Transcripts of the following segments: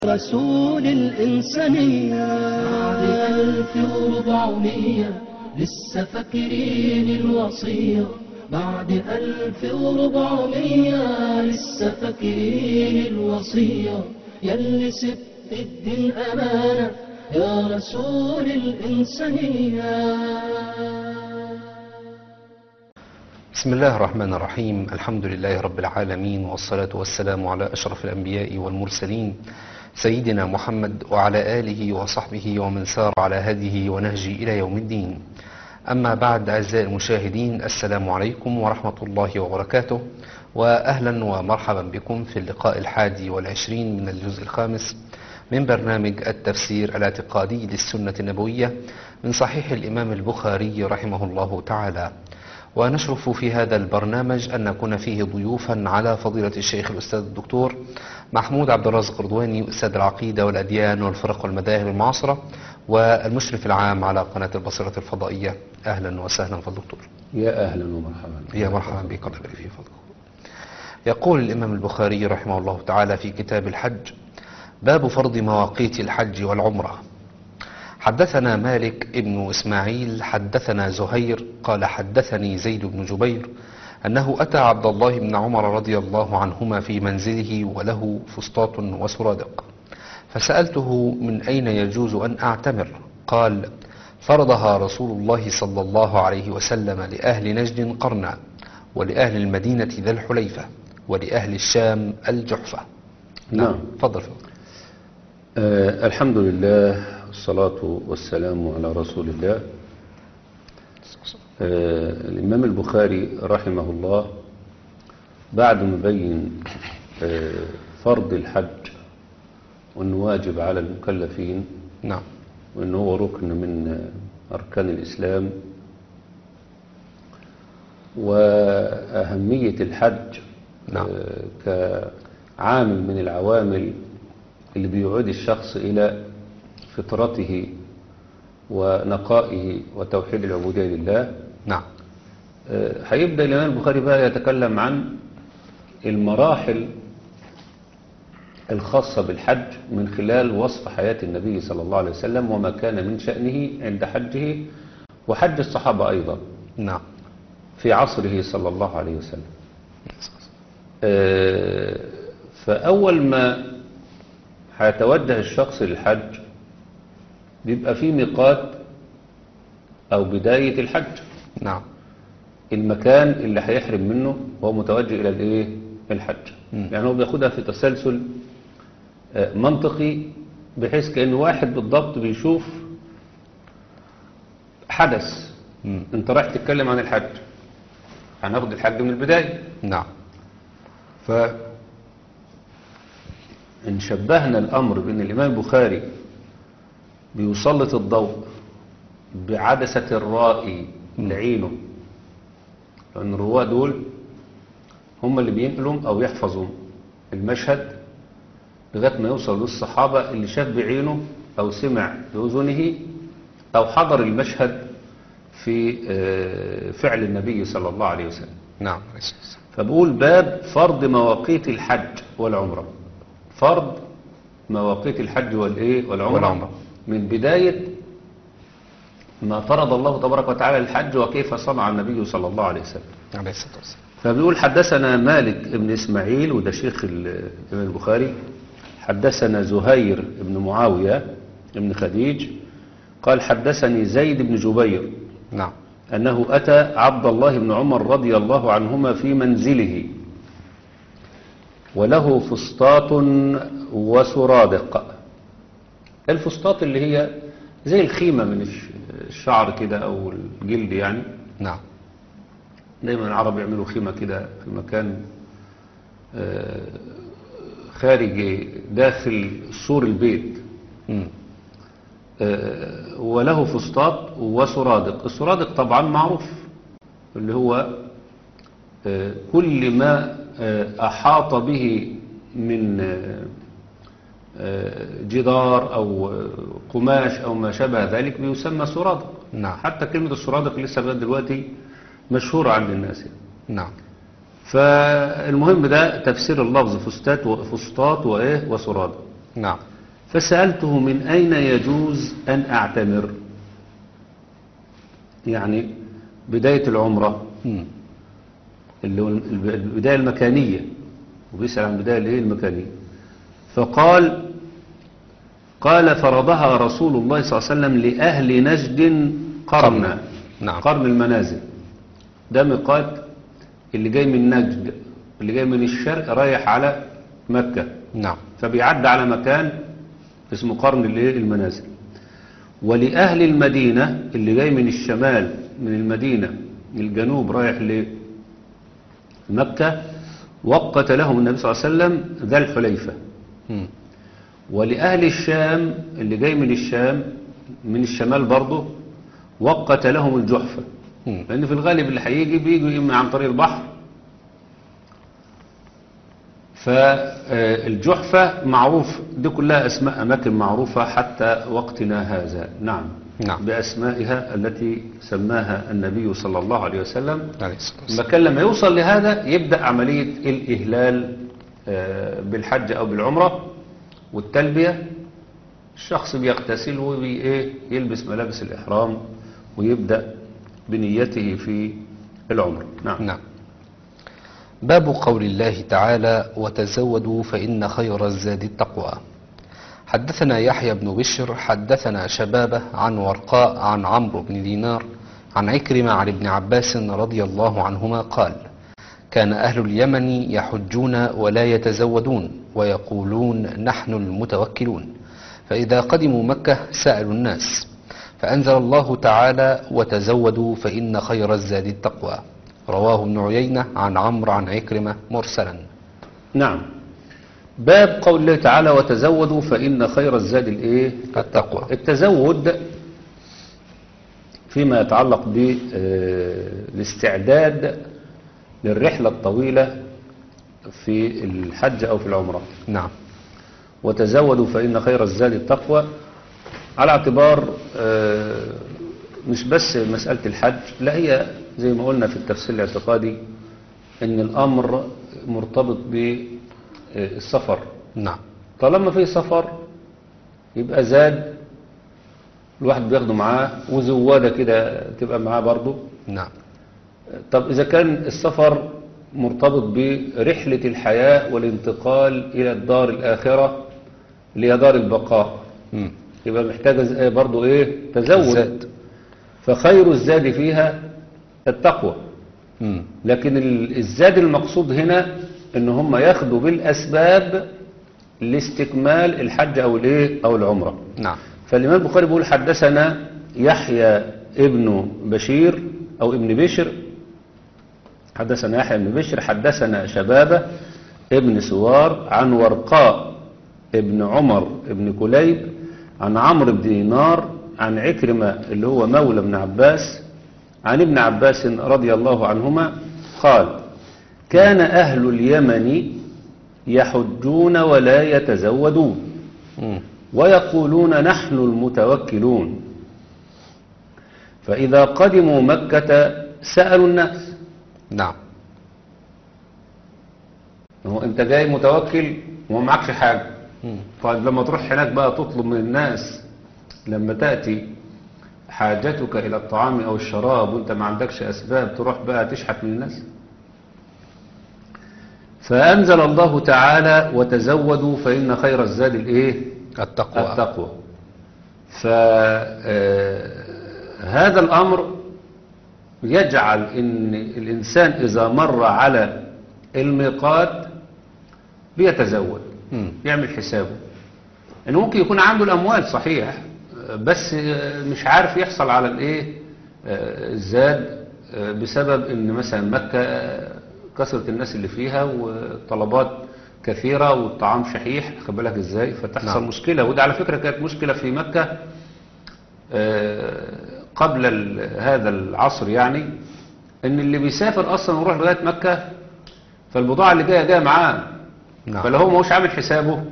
رسول الإنسانية بعد ألف وربعمية لسه فاكرين الوصية بعد ألف وربعمية لسه فاكرين الوصية يلي سبت الدين أمانة يا رسول الإنسانية بسم الله الرحمن الرحيم الحمد لله رب العالمين والصلاة والسلام على أشرف الأنبياء والمرسلين سيدنا محمد وعلى آله وصحبه ومن سار على هديه ونهجه إلى يوم الدين أما بعد أعزائي المشاهدين السلام عليكم ورحمة الله وبركاته وأهلا ومرحبا بكم في اللقاء الحادي والعشرين من الجزء الخامس من برنامج التفسير الاعتقادي للسنة النبوية من صحيح الإمام البخاري رحمه الله تعالى ونشرف في هذا البرنامج أن نكون فيه ضيوفا على فضيلة الشيخ الأستاذ الدكتور محمود عبد الرازق رضواني أستاذ العقيدة والأديان والفرق والمذاهب المعاصرة والمشرف العام على قناة البصيرة الفضائية أهلا وسهلا فالدكتور يا أهلا ومرحبا يا مرحبا بك الله يبارك في فضلك يقول الإمام البخاري رحمه الله تعالى في كتاب الحج باب فرض مواقيت الحج والعمرة حدثنا مالك ابن إسماعيل حدثنا زهير قال حدثني زيد بن جبير أنه أتى عبد الله بن عمر رضي الله عنهما في منزله وله فسطاط وسرادق فسألته من أين يجوز أن أعتمر قال فرضها رسول الله صلى الله عليه وسلم لأهل نجد قرنا ولأهل المدينة ذا الحليفة ولأهل الشام الجحفة نعم تفضل فضل. آه الحمد لله والصلاة والسلام على رسول الله آه الإمام البخاري رحمه الله بعد ما بين آه فرض الحج وأنه واجب على المكلفين نعم وأنه هو ركن من آه، أركان الإسلام وأهمية الحج نعم. آه، كعامل من العوامل اللي بيعود الشخص إلى فطرته ونقائه وتوحيد العبودية لله نعم آه، هيبدأ الإمام البخاري بقى يتكلم عن المراحل الخاصة بالحج من خلال وصف حياة النبي صلى الله عليه وسلم وما كان من شأنه عند حجه وحج الصحابة أيضا نعم في عصره صلى الله عليه وسلم آه، فأول ما هيتوجه الشخص للحج بيبقى في ميقات أو بداية الحج نعم المكان اللي هيحرم منه وهو متوجه إلى الإيه؟ الحج مم. يعني هو بياخدها في تسلسل آه، منطقي بحيث كأن واحد بالضبط بيشوف حدث مم. انت رايح تتكلم عن الحج هناخد الحج من البداية نعم إن شبهنا الأمر بأن الإمام البخاري بيسلط الضوء بعدسة الرائي لعينه لأن الرواة دول هم اللي بينقلوا أو يحفظوا المشهد لغاية ما يوصل للصحابة اللي شاف بعينه أو سمع بأذنه أو حضر المشهد في آه، فعل النبي صلى الله عليه وسلم نعم فبقول باب فرض مواقيت الحج والعمرة فرض مواقيت الحج والايه والعمرة, والعمرة. من بداية ما فرض الله تبارك وتعالى الحج وكيف صنع النبي صلى الله عليه وسلم عليه الصلاة والسلام فبيقول حدثنا مالك بن إسماعيل وده شيخ ال- الإمام البخاري حدثنا زهير بن معاوية بن خديج قال حدثني زيد بن جبير نعم أنه أتى عبد الله بن عمر رضي الله عنهما في منزله وله فسطاط وسرادق الفسطاط اللي هي زي الخيمة من الش- الشعر كده أو الجلد يعني نعم دايما العرب يعملوا خيمة كده في مكان آه، خارج داخل سور البيت مم. آه، وله فسطاط وسرادق السرادق طبعا معروف اللي هو آه، كل ما آه، أحاط به من آه، آه، جدار أو آه، قماش أو ما شابه ذلك بيسمى سرادق نعم. حتى كلمة السرادق لسه لغاية دلوقتي مشهورة عند الناس يعني. نعم فالمهم ده تفسير اللفظ فستات وفسطاط وإيه وسرادق نعم فسألته من أين يجوز أن أعتمر يعني بداية العمرة مم. اللي هو الب- البداية المكانية وبيسأل عن البداية اللي هي المكانية فقال قال فرضها رسول الله صلى الله عليه وسلم لأهل نجد قرنا قرنا. نعم. قرن المنازل ده ميقات اللي جاي من نجد اللي جاي من الشرق رايح على مكة نعم فبيعدي على مكان اسمه قرن الايه المنازل ولأهل المدينة اللي جاي من الشمال من المدينة من الجنوب رايح لمكة وقت لهم النبي صلى الله عليه وسلم ذا الحليفة مم. ولأهل الشام اللي جاي من الشام من الشمال برضه وقت لهم الجحفة مم. لأن في الغالب اللي هيجي بيجوا إما عن طريق البحر فالجحفة معروف دي كلها أسماء أماكن معروفة حتى وقتنا هذا نعم نعم. بأسمائها التي سماها النبي صلى الله عليه وسلم عليه الصلاة والسلام المكان لما يوصل لهذا يبدأ عملية الإهلال آه، بالحج أو بالعمرة والتلبية الشخص بيغتسل ويلبس ملابس الإحرام ويبدأ بنيته في العمرة نعم نعم باب قول الله تعالى وتزودوا فإن خير الزاد التقوى حدثنا يحيى بن بشر حدثنا شبابه عن ورقاء عن عمرو بن دينار عن عكرمة عن ابن عباس رضي الله عنهما قال كان أهل اليمن يحجون ولا يتزودون ويقولون نحن المتوكلون فإذا قدموا مكة سألوا الناس فأنزل الله تعالى وتزودوا فإن خير الزاد التقوى رواه ابن عيينة عن عمرو عن عكرمة مرسلا نعم باب قول الله تعالى وتزودوا فإن خير الزاد الإيه التقوى التزود فيما يتعلق بالاستعداد للرحلة الطويلة في الحج أو في العمرة نعم وتزودوا فإن خير الزاد التقوى على اعتبار آه، مش بس مسألة الحج لا هي زي ما قلنا في التفسير الاعتقادي ان الأمر مرتبط بالسفر نعم طالما في سفر يبقى زاد الواحد بياخده معاه وزوادة كده تبقى معاه برضه نعم طب إذا كان السفر مرتبط برحلة الحياة والانتقال إلى الدار الآخرة اللي هي دار البقاء مم. يبقى محتاجة ز- برضو إيه تزود الزاد. فخير الزاد فيها التقوى مم. لكن ال- الزاد المقصود هنا ان هم ياخدوا بالاسباب لاستكمال الحج او الايه او العمره نعم فالامام البخاري بيقول حدثنا يحيى ابن بشير او ابن بشر حدثنا يحيى بن بشر حدثنا شبابه ابن سوار عن ورقاء ابن عمر ابن كليب عن عمرو بن دينار عن عكرمة اللي هو مولى ابن عباس عن ابن عباس رضي الله عنهما قال كان أهل اليمن يحجون ولا يتزودون مم. ويقولون نحن المتوكلون فإذا قدموا مكة سألوا الناس نعم هو انت جاي متوكل وما معكش حاجة مم. طيب لما تروح هناك بقى تطلب من الناس لما تأتي حاجتك إلى الطعام أو الشراب وانت ما عندكش أسباب تروح بقى تشحت من الناس فأنزل الله تعالى وتزودوا فإن خير الزاد الإيه التقوى التقوى فهذا الأمر يجعل إن الإنسان إذا مر على الميقات بيتزود مم. يعمل حسابه إنه ممكن يكون عنده الأموال صحيح بس مش عارف يحصل على الإيه الزاد بسبب إن مثلا مكة كثرة الناس اللي فيها والطلبات كثيرة والطعام شحيح خد بالك ازاي فتحصل نعم. نعم. مشكلة وده على فكرة كانت مشكلة في مكة آه، قبل ال- هذا العصر يعني ان اللي بيسافر اصلا ويروح لغاية مكة فالبضاعة اللي جاية جاية معاه نعم. فلو هو مش عامل حسابه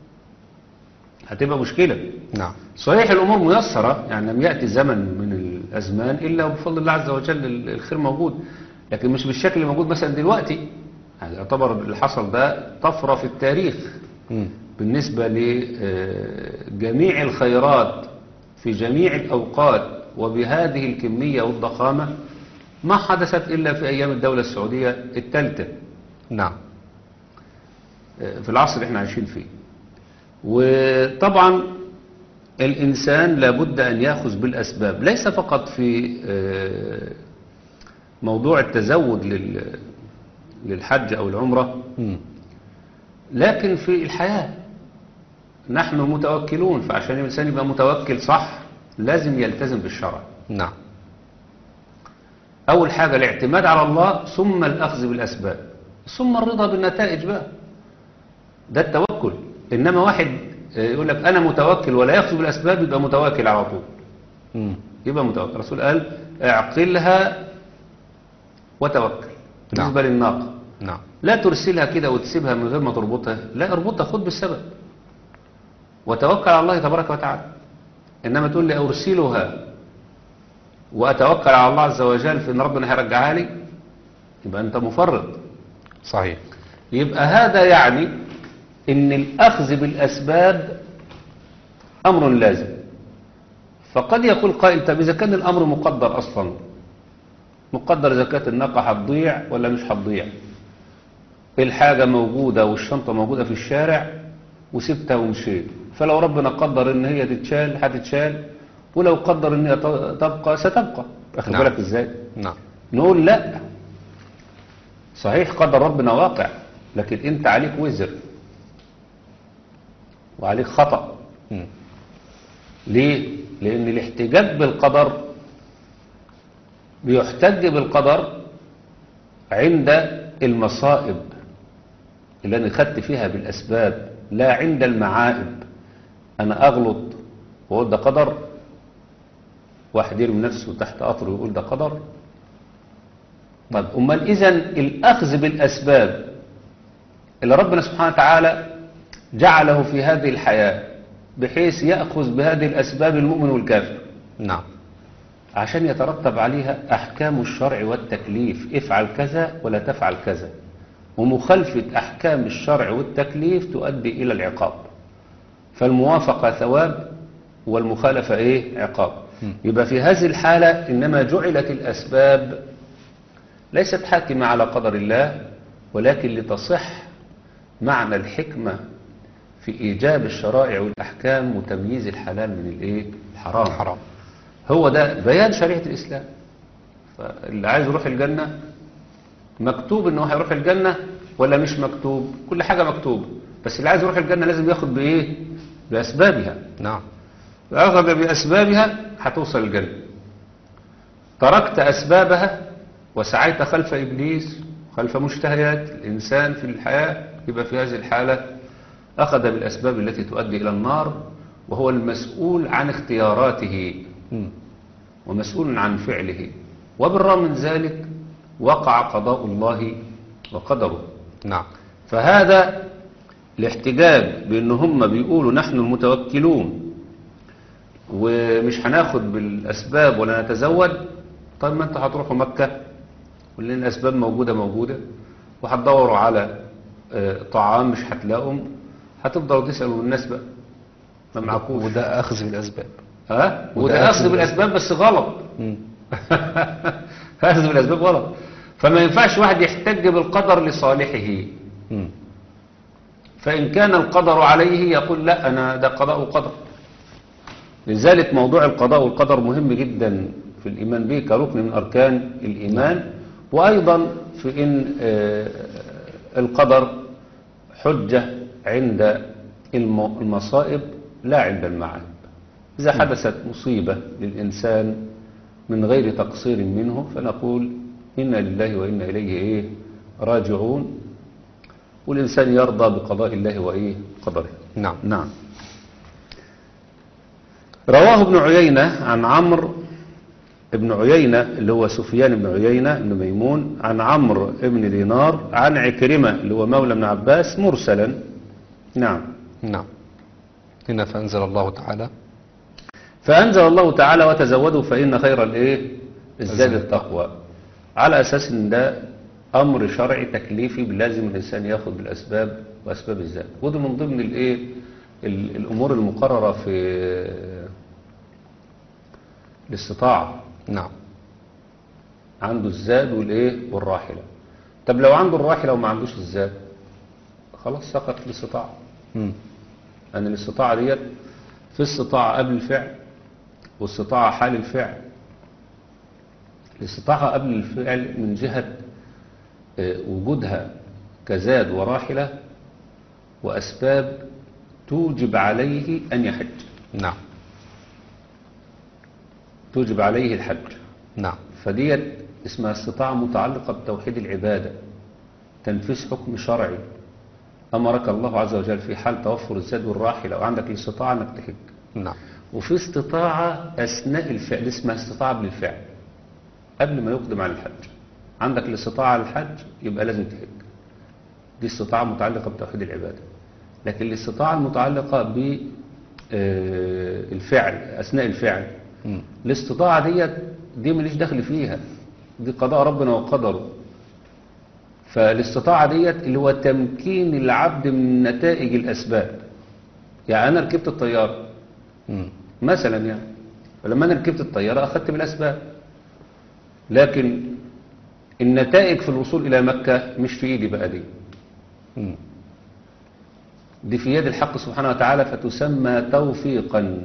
هتبقى مشكلة نعم صحيح الأمور ميسرة يعني لم يأتي زمن من الأزمان إلا وبفضل الله عز وجل ال- الخير موجود لكن مش بالشكل اللي موجود مثلا دلوقتي يعني يعتبر اللي حصل ده طفرة في التاريخ مم. بالنسبة جميع الخيرات في جميع الأوقات وبهذه الكمية والضخامة ما حدثت إلا في أيام الدولة السعودية الثالثة نعم في العصر اللي احنا عايشين فيه وطبعا الإنسان لابد أن يأخذ بالأسباب ليس فقط في آه، موضوع التزود لل- للحج أو العمرة مم. لكن في الحياة نحن متوكلون فعشان الإنسان يبقى متوكل صح لازم يلتزم بالشرع نعم أول حاجة الاعتماد على الله ثم الأخذ بالأسباب ثم الرضا بالنتائج بقى ده التوكل إنما واحد آه، يقول لك أنا متوكل ولا يأخذ بالأسباب يبقى متوكل على طول مم. يبقى متوكل الرسول قال اعقلها وتوكل بالنسبة للناقة نعم لا ترسلها كده وتسيبها من غير ما تربطها لا اربطها خد بالسبب وتوكل على الله تبارك وتعالى إنما تقول لي أرسلها وأتوكل على الله عز وجل في إن ربنا هيرجعها لي يبقى أنت مفرط صحيح يبقى هذا يعني إن الأخذ بالأسباب أمر لازم فقد يقول قائل طب إذا كان الأمر مقدر أصلا مقدر إذا كانت الناقة هتضيع ولا مش هتضيع الحاجة موجودة والشنطة موجودة في الشارع وسبتها ومشيت فلو ربنا قدر ان هي تتشال هتتشال ولو قدر ان هي ت- تبقى ستبقى اخد نعم. بالك ازاي نعم نقول لا صحيح قدر ربنا واقع لكن انت عليك وزر وعليك خطأ مم. ليه لان الاحتجاج بالقدر بيحتج بالقدر عند المصائب اللي انا خدت فيها بالاسباب لا عند المعائب انا اغلط واقول ده قدر واحد يرمي نفسه تحت قطر ويقول ده قدر طب امال اذا الاخذ بالاسباب اللي ربنا سبحانه وتعالى جعله في هذه الحياه بحيث ياخذ بهذه الاسباب المؤمن والكافر نعم عشان يترتب عليها أحكام الشرع والتكليف افعل كذا ولا تفعل كذا ومخالفة أحكام الشرع والتكليف تؤدي إلى العقاب فالموافقة ثواب والمخالفة إيه عقاب يبقى في هذه الحالة إنما جعلت الأسباب ليست حاكمة على قدر الله ولكن لتصح معنى الحكمة في إيجاب الشرائع والأحكام وتمييز الحلال من الإيه الحرام حرام هو ده بيان شريعة الإسلام فاللي عايز يروح الجنة مكتوب انه هيروح الجنة ولا مش مكتوب كل حاجة مكتوبة بس اللي عايز يروح الجنة لازم ياخد بإيه بأسبابها نعم أخذ بأسبابها هتوصل الجنة تركت أسبابها وسعيت خلف إبليس خلف مشتهيات الإنسان في الحياة يبقى في هذه الحالة أخذ بالأسباب التي تؤدي إلى النار وهو المسؤول عن اختياراته مم. ومسؤول عن فعله وبالرغم من ذلك وقع قضاء الله وقدره نعم فهذا الاحتجاج بأن هم بيقولوا نحن المتوكلون ومش هناخد بالأسباب ولا نتزود طيب ما انتوا هتروحوا مكة ولأن الأسباب موجودة موجودة وهتدوروا على آه، طعام مش هتلاقوهم هتفضلوا تسألوا الناس بقى ما معكوش وده أخذ بالأسباب ها وده وده أخذ أخذ بالأسباب بس غلط مم. أخذ بالأسباب غلط فما ينفعش واحد يحتج بالقدر لصالحه مم. فإن كان القدر عليه يقول لا أنا ده قضاء وقدر لذلك موضوع القضاء والقدر مهم جدا في الإيمان به كركن من أركان الإيمان وأيضا في إن آه، القدر حجة عند الم- المصائب لا عند المعائب إذا حدثت مصيبة للإنسان من غير تقصير منه فنقول إنا لله وإنا إليه إيه راجعون والإنسان يرضى بقضاء الله وإيه قدره نعم نعم رواه ابن عيينة عن عمرو ابن عيينة اللي هو سفيان بن عيينة بن ميمون عن عمرو بن دينار عن عكرمة اللي هو مولى ابن عباس مرسلا نعم نعم هنا فأنزل الله تعالى فأنزل الله تعالى وتزودوا فإن خير الإيه الزاد الزاد. التقوى على أساس إن ده أمر شرعي تكليفي لازم الإنسان ياخد بالأسباب وأسباب الزاد وده من ضمن الإيه ال- الأمور المقررة في الاستطاعة نعم عنده الزاد والايه والراحلة طب لو عنده الراحلة وما عندوش الزاد خلاص سقط الاستطاعة مم. أن الاستطاعة ديت في استطاعة قبل الفعل واستطاعة حال الفعل الاستطاعة قبل الفعل من جهة آه، وجودها كزاد وراحلة وأسباب توجب عليه أن يحج نعم توجب عليه الحج نعم فديت اسمها استطاعة متعلقة بتوحيد العبادة تنفيذ حكم شرعي أمرك الله عز وجل في حال توفر الزاد والراحلة وعندك الاستطاعة أنك تحج نعم وفي استطاعة أثناء الفعل اسمها استطاعة قبل الفعل قبل ما يقدم على الحج عندك الاستطاعة على الحج يبقى لازم تحج دي استطاعة متعلقة بتوحيد العبادة لكن الاستطاعة المتعلقة بالفعل أثناء الفعل مم. الاستطاعة ديت دي ماليش دخل فيها دي قضاء ربنا وقدره فالاستطاعة ديت اللي هو تمكين العبد من نتائج الأسباب يعني أنا ركبت الطيارة مم. مثلا يعني فلما أنا ركبت الطيارة أخذت بالأسباب لكن النتائج في الوصول إلى مكة مش في إيدي بقى دي مم. دي في يد الحق سبحانه وتعالى فتسمى توفيقا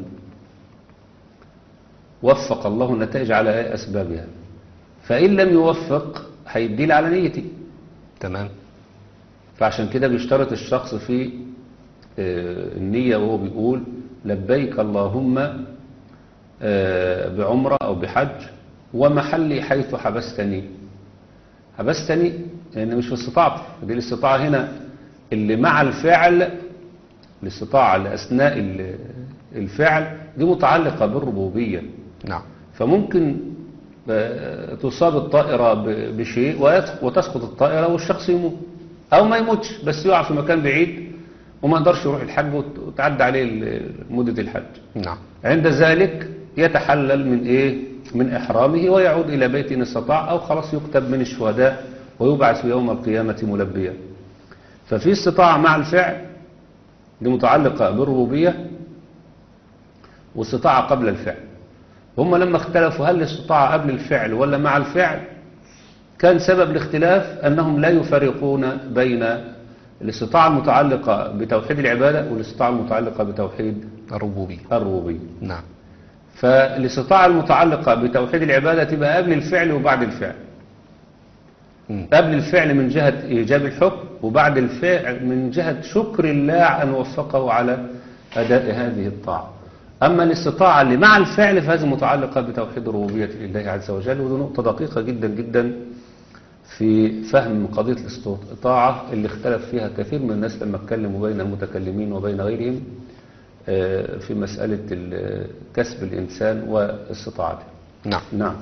وفق الله النتائج على أسبابها فإن لم يوفق هيدي لي على نيتي تمام فعشان كده بيشترط الشخص في آه، النية وهو بيقول لبيك اللهم آه، بعمرة أو بحج ومحلي حيث حبستني حبستني لأن مش في استطاعتي دي الاستطاعة هنا اللي مع الفعل الاستطاعة اللي أثناء ال- الفعل دي متعلقة بالربوبية نعم فممكن آه، تصاب الطائرة ب- بشيء ويس- وتسقط الطائرة والشخص يموت أو ما يموتش بس يقع في مكان بعيد وما يقدرش يروح الحج وت- وتعدى عليه ال- مدة الحج نعم عند ذلك يتحلل من إيه من إحرامه ويعود إلى بيته إن استطاع أو خلاص يكتب من الشهداء ويبعث يوم القيامة ملبيا ففي استطاعة مع الفعل دي متعلقة بالربوبية واستطاعة قبل الفعل هم لما اختلفوا هل الاستطاعة قبل الفعل ولا مع الفعل كان سبب الاختلاف أنهم لا يفرقون بين الاستطاعة المتعلقة بتوحيد العبادة والاستطاعة المتعلقة بتوحيد الربوبية الربوبية نعم فالاستطاعة المتعلقة بتوحيد العبادة تبقى قبل الفعل وبعد الفعل مم. قبل الفعل من جهة إيجاب الحكم وبعد الفعل من جهة شكر الله أن وفقه على أداء هذه الطاعة أما الاستطاعة اللي مع الفعل فهذه متعلقة بتوحيد ربوبية لله عز وجل ودي نقطة دقيقة جدا جدا في فهم قضية الاستطاعة اللي اختلف فيها كثير من الناس لما اتكلموا بين المتكلمين وبين غيرهم آه، في مسألة ال- كسب الإنسان واستطاعته نعم نعم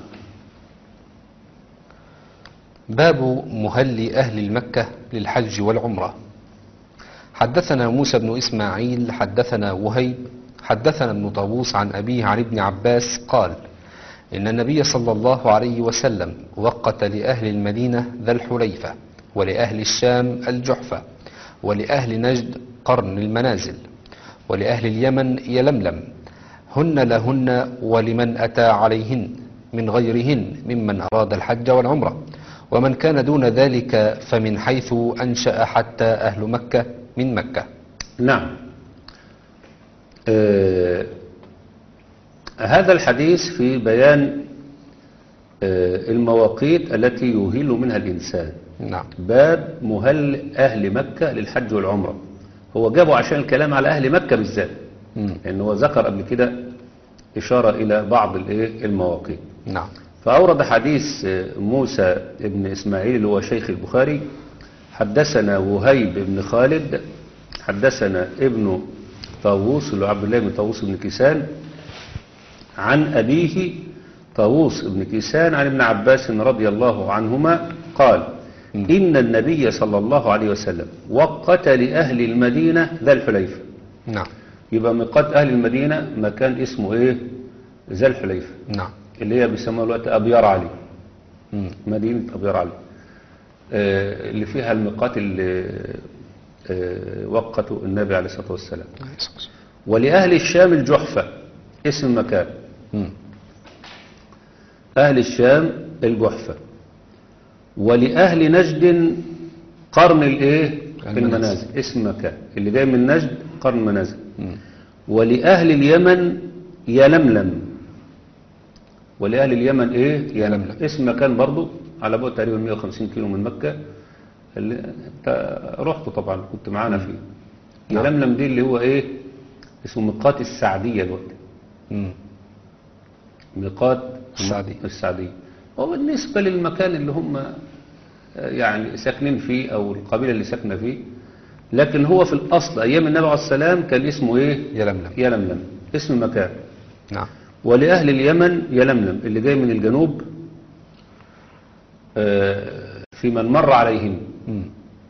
باب مهل أهل المكة للحج والعمرة حدثنا موسى بن إسماعيل حدثنا وهيب حدثنا ابن طاووس عن أبيه عن ابن عباس قال إن النبي صلى الله عليه وسلم وقت لأهل المدينة ذا الحليفة ولأهل الشام الجحفة ولأهل نجد قرن المنازل ولأهل اليمن يلملم هن لهن ولمن أتى عليهن من غيرهن ممن أراد الحج والعمرة ومن كان دون ذلك فمن حيث أنشأ حتى أهل مكة من مكة نعم آه هذا الحديث في بيان آه المواقيت التي يهل منها الإنسان نعم باب مهل أهل مكة للحج والعمرة هو جابه عشان الكلام على أهل مكة بالذات مم. لأن هو ذكر قبل كده إشارة إلى بعض الإيه المواقيت نعم فأورد حديث موسى بن إسماعيل اللي هو شيخ البخاري حدثنا وهيب بن خالد حدثنا ابن طاووس اللي هو عبد الله بن طاووس بن كيسان عن أبيه طاووس بن كيسان عن ابن عباس رضي الله عنهما قال إن النبي صلى الله عليه وسلم وقت لأهل المدينة ذا الحليفة نعم يبقى ميقات أهل المدينة مكان اسمه إيه ذا الحليفة نعم اللي هي بيسموها الوقت أبيار علي مم. مدينة أبيار علي آه، اللي فيها الميقات اللي آه، وقته النبي عليه الصلاة والسلام ولأهل الشام الجحفة اسم مكان مم. أهل الشام الجحفة ولأهل نجد قرن الإيه المنازل. المنازل اسم مكان اللي جاي من نجد قرن المنازل مم. ولأهل اليمن يلملم ولأهل اليمن إيه يلملم اسم مكان برضو على بعد تقريبا 150 كيلو من مكة اللي انت رحت طبعا كنت معانا فيه نعم. يلملم دي اللي هو إيه اسمه ميقات السعدية دلوقتي مم. ميقات السعدية. السعدية وبالنسبة للمكان اللي هم آه، يعني ساكنين فيه أو القبيلة اللي ساكنة فيه لكن هو في الأصل أيام النبي عليه السلام كان اسمه إيه يلملم يلملم اسم مكان نعم ولأهل اليمن يلملم اللي جاي من الجنوب آه، في من مر عليهم مم.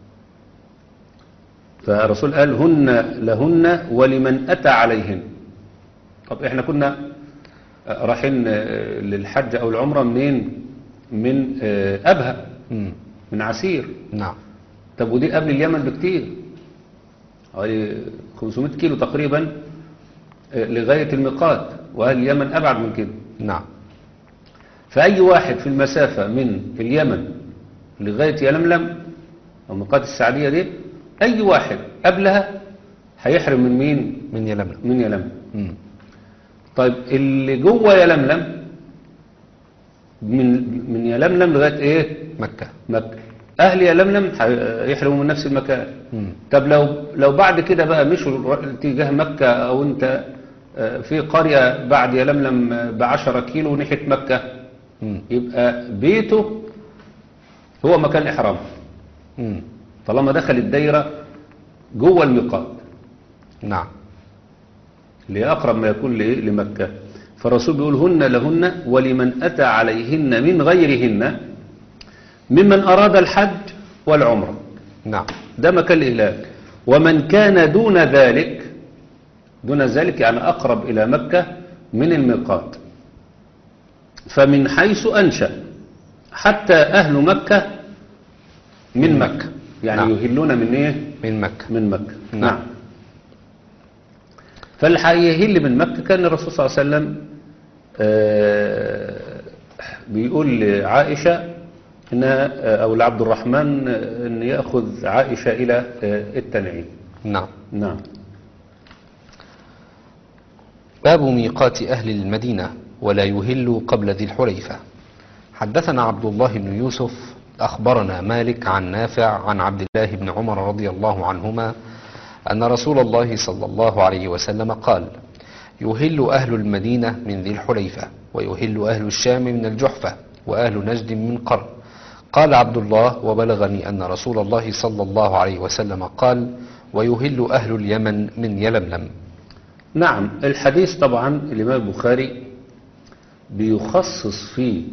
فالرسول قال هن لهن ولمن أتى عليهن طب احنا كنا آه، رايحين آه، للحج أو العمرة منين من آه، أبها مم. من عسير نعم طب ودي قبل اليمن بكتير حوالي 500 كيلو تقريبا آه، لغاية الميقات وأهل اليمن أبعد من كده نعم فأي واحد في المسافة من اليمن لغاية يلملم أو ميقات السعدية دي أي واحد قبلها هيحرم من مين؟ من يلملم من يلملم مم. طيب اللي جوه يلملم من من يلملم لغاية إيه؟ مكة مكة أهل يلملم هيحرموا من نفس المكان مم. طب لو لو بعد كده بقى مشوا اتجاه مكة أو أنت آه، في قرية بعد يلملم بعشرة كيلو ناحية مكة مم. يبقى بيته هو مكان إحرامه مم. طالما دخل الدايرة جوه الميقات نعم اللي هي أقرب ما يكون لإيه؟ لمكة فالرسول بيقول هن لهن ولمن أتى عليهن من غيرهن ممن أراد الحج والعمرة نعم ده مكان الإهلال ومن كان دون ذلك دون ذلك يعني أقرب إلى مكة من الميقات فمن حيث أنشأ حتى أهل مكة من مكة يعني نعم. يهلون من إيه من مكة من مكة نعم. نعم فالحيهل من مكة كان الرسول صلى الله عليه وسلم آه، بيقول لعائشة إنها آه، أو لعبد الرحمن آه، أن يأخذ عائشة إلى آه، التنعيم نعم نعم باب ميقات أهل المدينة ولا يهل قبل ذي الحليفة حدثنا عبد الله بن يوسف أخبرنا مالك عن نافع عن عبد الله بن عمر رضي الله عنهما أن رسول الله صلى الله عليه وسلم قال يهل أهل المدينة من ذي الحليفة ويهل أهل الشام من الجحفة وأهل نجد من قرن قال عبد الله وبلغني أن رسول الله صلى الله عليه وسلم قال ويهل أهل اليمن من يلملم نعم الحديث طبعا الإمام البخاري بيخصص فيه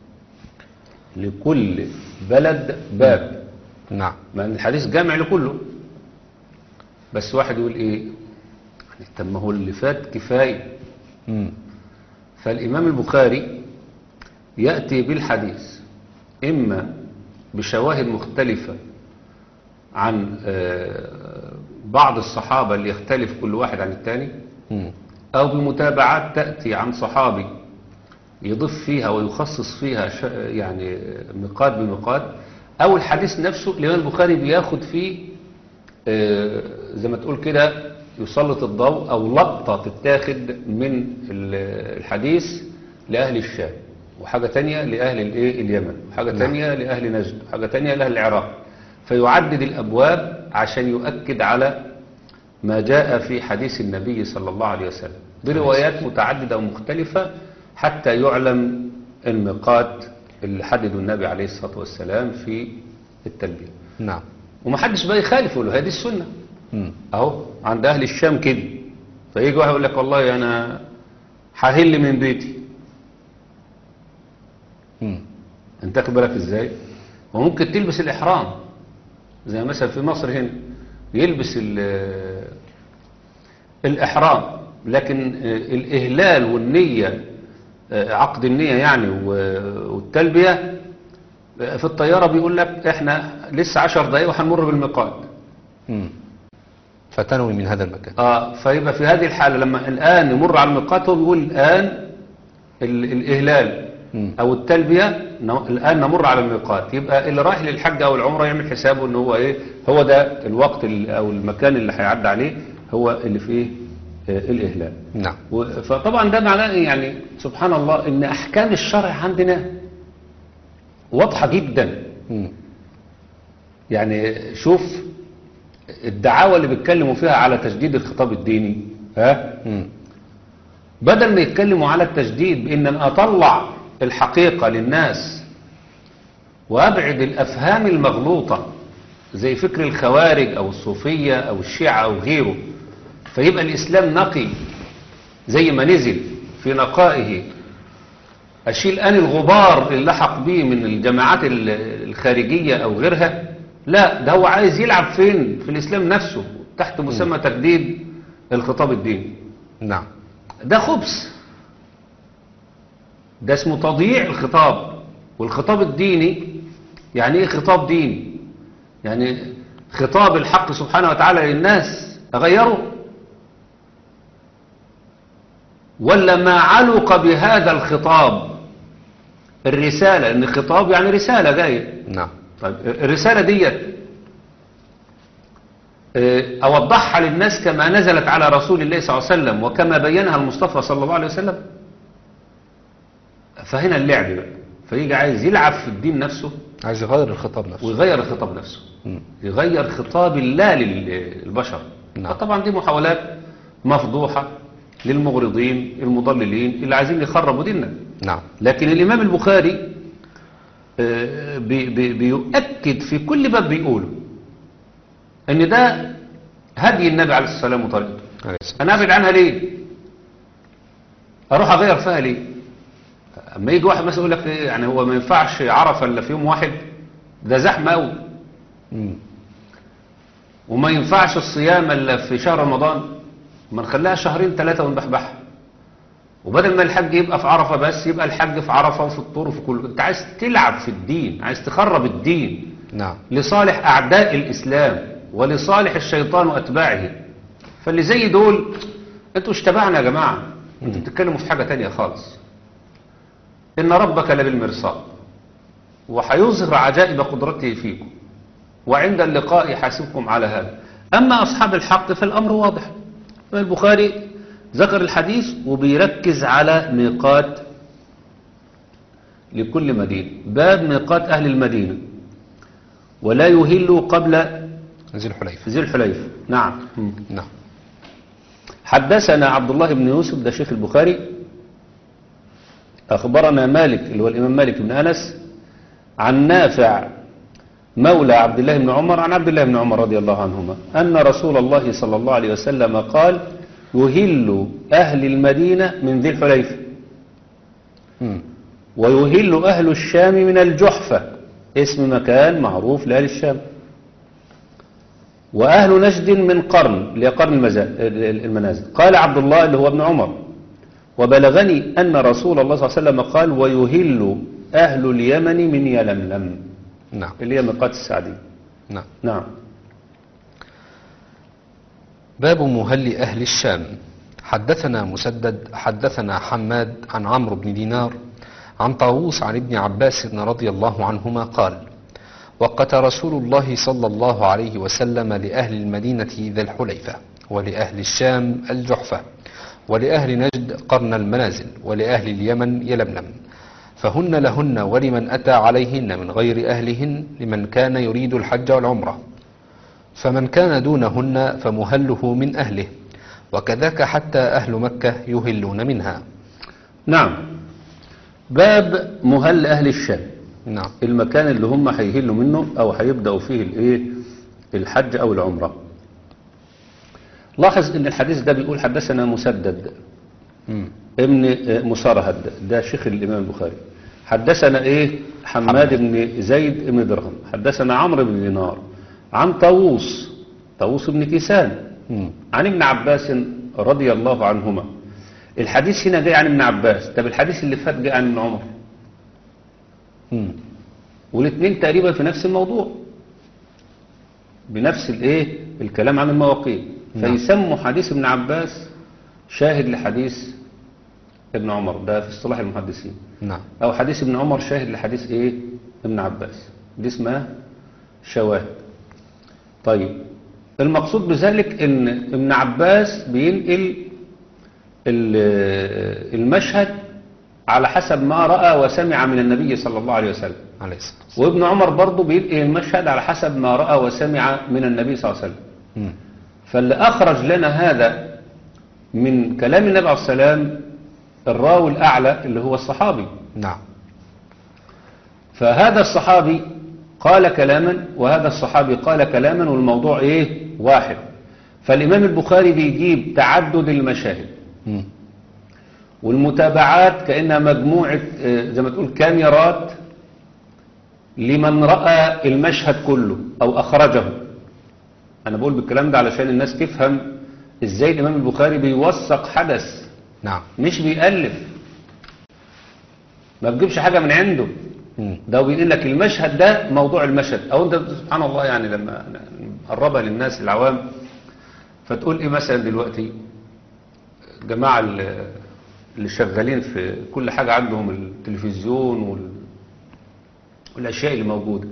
لكل بلد باب نعم مع ان الحديث جامع لكله بس واحد يقول ايه يعني طب ما هو اللي فات كفايه مم. فالامام البخاري ياتي بالحديث اما بشواهد مختلفه عن آه، بعض الصحابه اللي يختلف كل واحد عن الثاني مم. أو بمتابعات تأتي عن صحابي يضيف فيها ويخصص فيها ش- يعني مقاد بمقاد أو الحديث نفسه الإمام البخاري بياخد فيه آه، زي ما تقول كده يسلط الضوء أو لقطة تتاخد من ال- الحديث لأهل الشام وحاجة تانية لأهل الإيه اليمن وحاجة نعم. تانية لأهل نجد وحاجة تانية لأهل العراق فيعدد الأبواب عشان يؤكد على ما جاء في حديث النبي صلى الله عليه وسلم بروايات متعددة ومختلفة حتى يعلم الميقات اللي حدده النبي عليه الصلاة والسلام في التلبية نعم ومحدش بقى يخالف يقول له هذه السنة مم. اهو عند اهل الشام كده فيجي واحد يقول لك والله انا ههل من بيتي مم. انت واخد بالك ازاي وممكن تلبس الاحرام زي مثلا في مصر هنا يلبس ال- الاحرام لكن الاهلال والنيه عقد النيه يعني و- والتلبيه في الطياره بيقول لك احنا لسه عشر دقايق وهنمر بالميقات مم. فتنوي من هذا المكان آه فيبقى في هذه الحالة لما الآن يمر على الميقات هو بيقول الآن ال- الإهلال مم. أو التلبية ن- الآن نمر على الميقات يبقى اللي رايح للحج أو العمرة يعمل حسابه إن هو إيه هو ده الوقت ال- أو المكان اللي هيعدي عليه هو اللي فيه آه، الإهلال نعم و- فطبعا ده معناه إيه؟ يعني سبحان الله إن أحكام الشرع عندنا واضحة جدا مم. يعني شوف الدعاوى اللي بيتكلموا فيها على تجديد الخطاب الديني ها مم. بدل ما يتكلموا على التجديد بان أنا اطلع الحقيقة للناس وابعد الافهام المغلوطة زي فكر الخوارج او الصوفية او الشيعة او غيره فيبقى الاسلام نقي زي ما نزل في نقائه اشيل ان الغبار اللي لحق به من الجماعات ال- الخارجية او غيرها لا ده هو عايز يلعب فين في الاسلام نفسه تحت مسمى تجديد الخطاب الديني نعم ده خبث ده اسمه تضييع الخطاب والخطاب الديني يعني ايه خطاب ديني يعني خطاب الحق سبحانه وتعالى للناس اغيره ولا ما علق بهذا الخطاب الرسالة ان خطاب يعني رسالة جاية نعم طيب الرسالة ديت آه، أوضحها للناس كما نزلت على رسول الله صلى الله عليه وسلم وكما بينها المصطفى صلى الله عليه وسلم فهنا اللعب بقى فيجي عايز يلعب في الدين نفسه عايز يغير الخطاب نفسه ويغير الخطاب نفسه مم. يغير خطاب الله للبشر نعم. طبعا دي محاولات مفضوحة للمغرضين المضللين اللي عايزين يخربوا ديننا نعم لكن الإمام البخاري آه، بي بي بيؤكد في كل باب بيقوله ان ده هدي النبي عليه الصلاة والسلام وطريقته عليه السلام. انا ابعد عنها ليه اروح اغير فيها ليه اما يجي واحد مثلا يقول لك إيه، يعني هو ما ينفعش عرفه الا في يوم واحد ده زحمه قوي مم. وما ينفعش الصيام الا في شهر رمضان ما نخليها شهرين ثلاثه ونبحبحها وبدل ما الحج يبقى في عرفه بس يبقى الحج في عرفه وفي الطور وفي كل انت عايز تلعب في الدين عايز تخرب الدين نعم لصالح أعداء الإسلام ولصالح الشيطان وأتباعه فاللي زي دول انتوا اشتبعنا يا جماعة انتوا بتتكلموا في حاجة تانية خالص إن ربك لبالمرصاد وحيظهر عجائب قدرته فيكم وعند اللقاء يحاسبكم على هذا أما أصحاب الحق فالأمر واضح البخاري ذكر الحديث وبيركز على ميقات لكل مدينة باب ميقات أهل المدينة ولا يهل قبل ذي الحليفة ذي الحليفة نعم نعم حدثنا عبد الله بن يوسف ده شيخ البخاري أخبرنا مالك اللي هو الإمام مالك بن أنس عن نافع مولى عبد الله بن عمر عن عبد الله بن عمر رضي الله عنهما أن رسول الله صلى الله عليه وسلم قال يهل أهل المدينة من ذي الحليفة مم. ويهل أهل الشام من الجحفة اسم مكان معروف لأهل الشام وأهل نجد من قرن اللي هي قرن المزا- المنازل قال عبد الله اللي هو ابن عمر وبلغني أن رسول الله صلى الله عليه وسلم قال ويهل أهل اليمن من يلملم نعم اللي هي ميقات السعدي نعم نعم باب مهل أهل الشام حدثنا مسدد حدثنا حماد عن عمرو بن دينار عن طاووس عن ابن عباس رضي الله عنهما قال وقت رسول الله صلى الله عليه وسلم لأهل المدينة ذي الحليفة ولأهل الشام الجحفة ولأهل نجد قرن المنازل ولأهل اليمن يلملم فهن لهن ولمن أتى عليهن من غير أهلهن لمن كان يريد الحج والعمرة فمن كان دونهن فمهله من أهله وكذاك حتى أهل مكة يهلون منها نعم باب مهل أهل الشام نعم المكان اللي هم هيهلوا منه او هيبداوا فيه الايه الحج او العمره لاحظ ان الحديث ده بيقول حدثنا مسدد مم. ابن آه، مسرهد ده شيخ الامام البخاري حدثنا ايه حماد بن زيد بن درهم حدثنا عمرو بن دينار عن طاووس طاووس بن كيسان مم. عن ابن عباس رضي الله عنهما الحديث هنا جاي عن ابن عباس طب الحديث اللي فات جاي عن ابن عمر مم. والاثنين تقريبا في نفس الموضوع بنفس الايه الكلام عن المواقيت نعم. فيسموا حديث ابن عباس شاهد لحديث ابن عمر ده في اصطلاح المحدثين نعم او حديث ابن عمر شاهد لحديث ايه ابن عباس دي اسمها شواهد طيب المقصود بذلك ان ابن عباس بينقل ال- المشهد على حسب ما رأى وسمع من النبي صلى الله عليه وسلم عليه الصلاة والسلام وابن عمر برضه بينقل المشهد على حسب ما رأى وسمع من النبي صلى الله عليه وسلم مم. فاللي أخرج لنا هذا من كلام النبي عليه السلام الراوي الأعلى اللي هو الصحابي نعم فهذا الصحابي قال كلاما وهذا الصحابي قال كلاما والموضوع ايه واحد فالإمام البخاري بيجيب تعدد المشاهد مم. والمتابعات كأنها مجموعة آه، زي ما تقول كاميرات لمن رأى المشهد كله أو أخرجه أنا بقول بالكلام ده علشان الناس تفهم إزاي الإمام البخاري بيوثق حدث نعم مش بيألف ما بيجيبش حاجة من عنده مم. ده بيقول لك المشهد ده موضوع المشهد او انت سبحان الله يعني لما نقربها للناس العوام فتقول ايه مثلا دلوقتي جماعة ال- اللي شغالين في كل حاجة عندهم التلفزيون وال... والاشياء اللي موجودة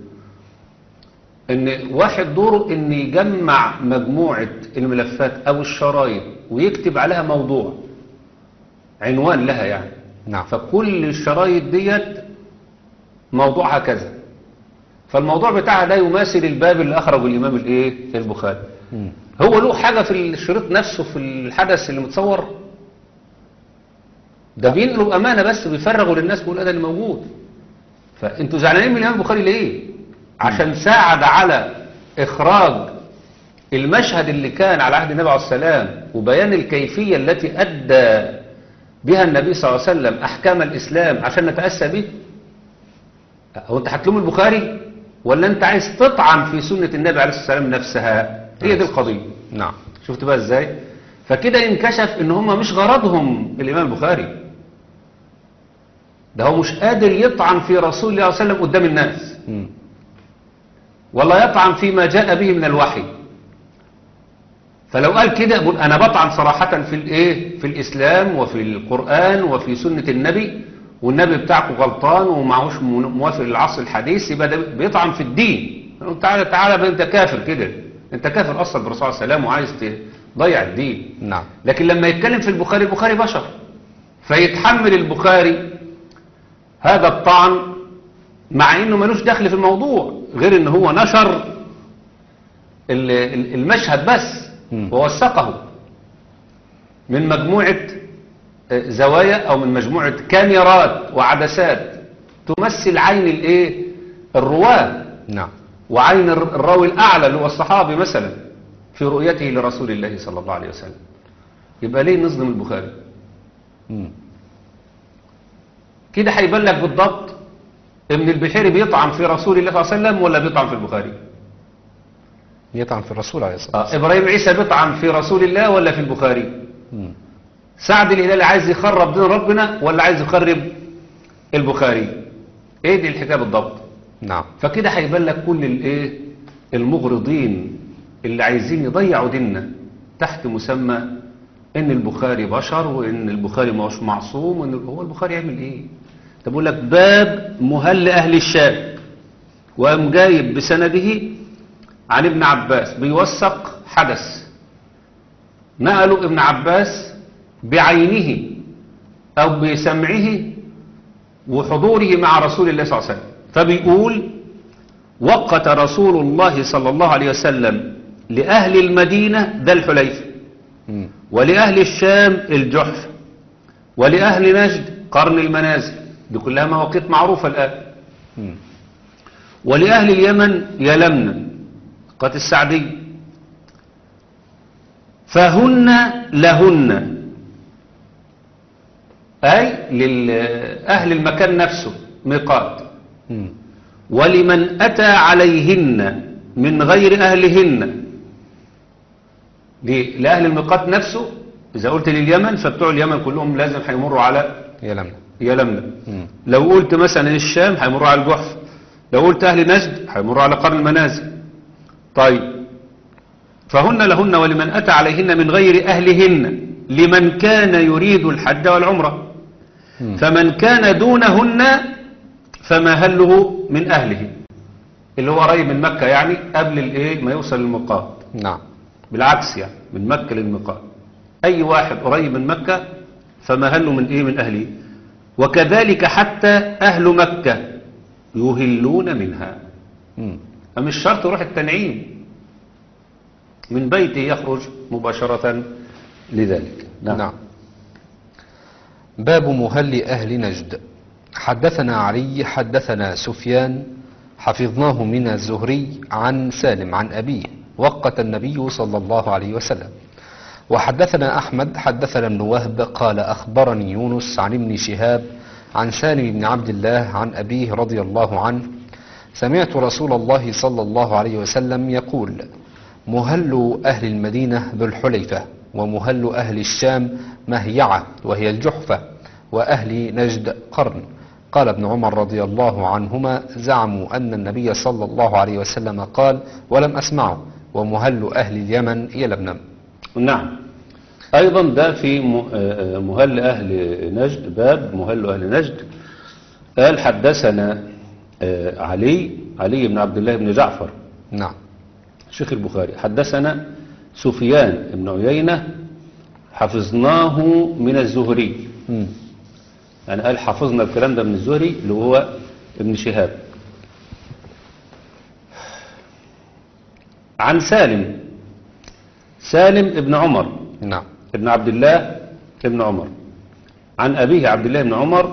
ان واحد دوره ان يجمع مجموعة الملفات او الشرايط ويكتب عليها موضوع عنوان لها يعني نعم فكل الشرايط ديت موضوعها كذا فالموضوع بتاعها ده يماثل الباب اللي أخرجه الإمام الإيه البخاري مم. هو له حاجة في الشريط نفسه في الحدث اللي متصور ده بينقلوا أمانة بس بيفرغوا للناس بيقول ده اللي موجود فأنتوا زعلانين من الإمام البخاري ليه عشان ساعد على إخراج المشهد اللي كان على عهد النبي عليه السلام وبيان الكيفية التي أدى بها النبي صلى الله عليه وسلم أحكام الإسلام عشان نتأسى به هو أنت هتلوم البخاري ولا أنت عايز تطعن في سنة النبي عليه الصلاة والسلام نفسها هي دي القضية نعم شفت بقى ازاي فكده انكشف ان هم مش غرضهم الامام البخاري ده هو مش قادر يطعن في رسول الله صلى الله عليه وسلم قدام الناس مم. ولا يطعن فيما جاء به من الوحي فلو قال كده يقول انا بطعن صراحة في الايه في الاسلام وفي القرآن وفي سنة النبي والنبي بتاعكم غلطان ومعهوش من- موافق للعصر الحديث يبقى ده بيطعن في الدين يقول تعالى تعالى بقى انت كافر كده انت كافر اصلا بالرسول عليه السلام وعايز تضيع الدين نعم لكن لما يتكلم في البخاري البخاري بشر فيتحمل البخاري هذا الطعن مع انه ملوش دخل في الموضوع غير ان هو نشر ال- ال- المشهد بس مم. ووثقه من مجموعة آه، زوايا او من مجموعة كاميرات وعدسات تمثل عين الايه الرواه نعم وعين الر- الراوي الأعلى اللي هو الصحابي مثلا في رؤيته لرسول الله صلى الله عليه وسلم يبقى ليه نظلم البخاري مم. كده هيبان لك بالضبط ان البحيري بيطعن في رسول الله صلى الله عليه وسلم ولا بيطعن في البخاري يطعن في الرسول عليه الصلاة آه والسلام ابراهيم عيسى بيطعن في رسول الله ولا في البخاري مم. سعد الهلالي عايز يخرب دين ربنا ولا عايز يخرب البخاري ايه دي الحكايه بالضبط نعم فكده هيبان لك كل الايه المغرضين اللي عايزين يضيعوا ديننا تحت مسمى ان البخاري بشر وان البخاري ما هوش معصوم وان هو البخاري يعمل ايه طب بقول لك باب مهل اهل الشام وقام جايب بسنده عن ابن عباس بيوثق حدث نقلوا ابن عباس بعينه او بسمعه وحضوره مع رسول الله صلى الله عليه وسلم فبيقول وقت رسول الله صلى الله عليه وسلم لأهل المدينة ذا الحليفة مم. ولأهل الشام الجحف ولأهل نجد قرن المنازل دي كلها مواقيت معروفة الآن مم. ولأهل اليمن يلمن قد السعدي فهن لهن أي لأهل المكان نفسه ميقات مم. ولمن أتى عليهن من غير أهلهن دي لأهل الميقات نفسه إذا قلت لليمن فبتوع اليمن كلهم لازم هيمروا على يا لمنا يلملم مم. لو قلت مثلا الشام هيمروا على الجحف لو قلت أهل نجد هيمروا على قرن المنازل طيب فهن لهن ولمن أتى عليهن من غير أهلهن لمن كان يريد الحج والعمرة مم. فمن كان دونهن فمهله من أهله اللي هو قريب من مكة يعني قبل الايه ما يوصل للمقام نعم بالعكس يعني من مكة للمقام أي واحد قريب من مكة فمهله من إيه من أهله وكذلك حتى أهل مكة يهلون منها مم. مش شرط يروح التنعيم من بيته يخرج مباشرة لذلك نعم باب مهل أهل نجد حدثنا علي حدثنا سفيان حفظناه من الزهري عن سالم عن أبيه وقت النبي صلى الله عليه وسلم وحدثنا أحمد حدثنا ابن وهب قال أخبرني يونس عن ابن شهاب عن سالم بن عبد الله عن أبيه رضي الله عنه سمعت رسول الله صلى الله عليه وسلم يقول مهل أهل المدينة ذو الحليفة ومهل أهل الشام مهيعة وهي الجحفة وأهل نجد قرن قال ابن عمر رضي الله عنهما زعموا أن النبي صلى الله عليه وسلم قال ولم أسمعه ومهل أهل اليمن يلبنم نعم أيضا ده في م- آه، مهل أهل نجد باب مهل أهل نجد قال حدثنا آه، علي علي بن عبد الله بن جعفر نعم شيخ البخاري حدثنا سفيان بن عيينة حفظناه من الزهري مم. يعني قال حفظنا الكلام ده من الزهري اللي هو ابن شهاب عن سالم سالم ابن عمر نعم ابن عبد الله ابن عمر عن أبيه عبد الله بن عمر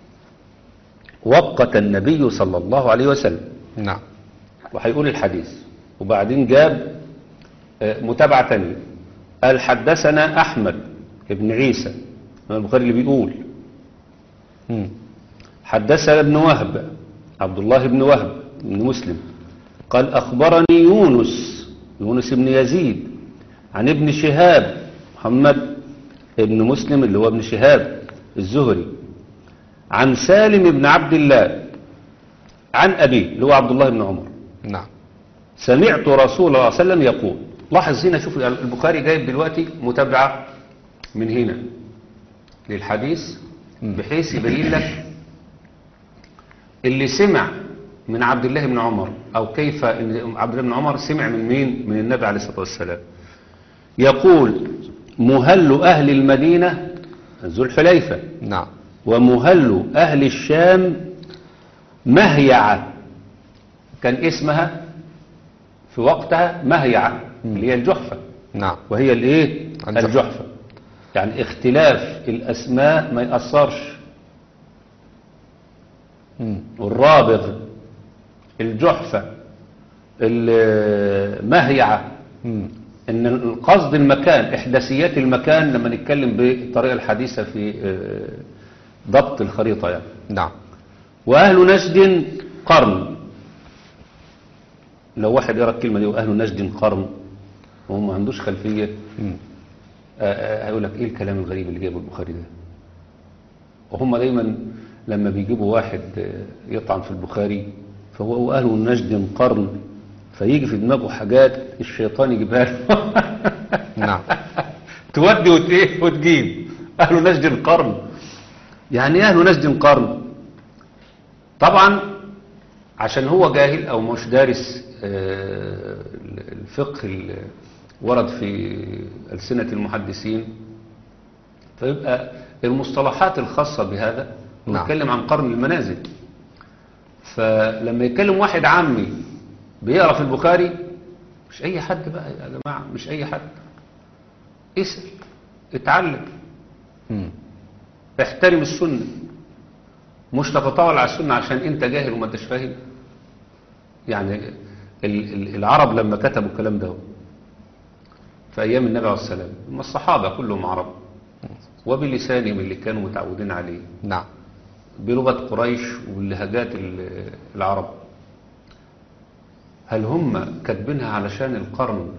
وقت النبي صلى الله عليه وسلم نعم وهيقول الحديث وبعدين جاب آه، متابعة تانية قال حدثنا أحمد ابن عيسى الإمام البخاري اللي بيقول مم. حدثنا ابن وهب عبد الله بن وهب بن مسلم قال أخبرني يونس يونس بن يزيد عن ابن شهاب محمد ابن مسلم اللي هو ابن شهاب الزهري عن سالم بن عبد الله عن أبيه اللي هو عبد الله بن عمر نعم سمعت رسول الله صلى الله عليه وسلم يقول لاحظ هنا شوف البخاري جايب دلوقتي متابعة من هنا للحديث بحيث يبين لك اللي سمع من عبد الله بن عمر أو كيف إن عبد الله بن عمر سمع من مين من النبي عليه الصلاة والسلام يقول مهل أهل المدينة ذو الحليفة نعم ومهل أهل الشام مهيعة كان اسمها في وقتها مهيعة اللي هي الجحفة نعم وهي الايه الجحفة. الجحفة يعني اختلاف الأسماء ما يأثرش مم. والرابغ الجحفة المهيعة مم. ان القصد المكان احداثيات المكان لما نتكلم بالطريقة الحديثة في آه، ضبط الخريطة يعني نعم وأهل نجد قرن لو واحد يرى الكلمة دي وأهل نجد قرن وهو ما عندوش خلفية مم. آه، آه، هيقول لك إيه الكلام الغريب اللي جابه البخاري ده وهم دايما لما بيجيبوا واحد آه، يطعن في البخاري فهو وأهل نجد قرن فيجي في دماغه حاجات الشيطان يجيبها له نعم تودي وت- إيه وتجيب أهل نجد قرن يعني إيه أهل نجد قرن طبعا عشان هو جاهل أو مش دارس آه، الفقه اللي ورد في ألسنة المحدثين فيبقى المصطلحات الخاصة بهذا نعم. نتكلم عن قرن المنازل فلما يتكلم واحد عامي بيقرا في البخاري مش اي حد بقى يا جماعه مش اي حد اسال اتعلم مم. احترم السنه مش تتطاول على السنه عشان انت جاهل وما انتش فاهم يعني ال- ال- العرب لما كتبوا الكلام ده في ايام النبي عليه السلام هم الصحابه كلهم عرب وبلسانهم اللي كانوا متعودين عليه نعم بلغة قريش واللهجات ال- العرب هل هم كاتبينها علشان القرن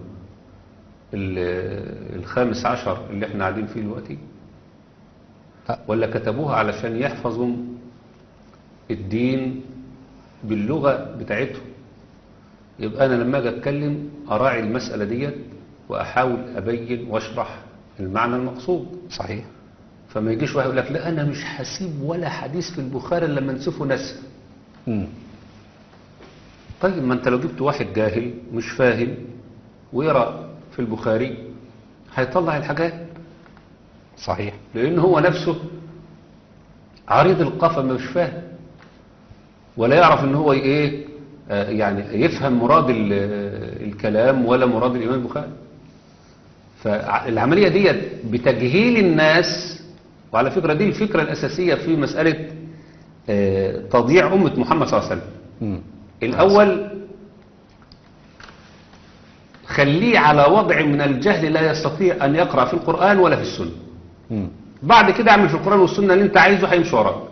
ال- الخامس عشر اللي احنا قاعدين فيه دلوقتي لا. ولا كتبوها علشان يحفظوا الدين باللغة بتاعتهم يبقى أنا لما أجي أتكلم أراعي المسألة ديت وأحاول أبين وأشرح المعنى المقصود صحيح فما يجيش واحد يقول لك لا أنا مش هسيب ولا حديث في البخاري إلا لما نسفه نسف مم. طيب ما أنت لو جبت واحد جاهل مش فاهم ويقرأ في البخاري هيطلع الحاجات صحيح لأن هو نفسه عريض القفا مش فاهم ولا يعرف ان هو ايه آه، يعني يفهم مراد ال- آه، الكلام ولا مراد الإمام البخاري فالعملية دي بتجهيل الناس وعلى فكرة دي الفكرة الأساسية في مسألة آه، تضييع أمة محمد صلى الله عليه وسلم مم. الأول خليه على وضع من الجهل لا يستطيع أن يقرأ في القرآن ولا في السنة مم. بعد كده اعمل في القرآن والسنة اللي انت عايزه هيمشي وراك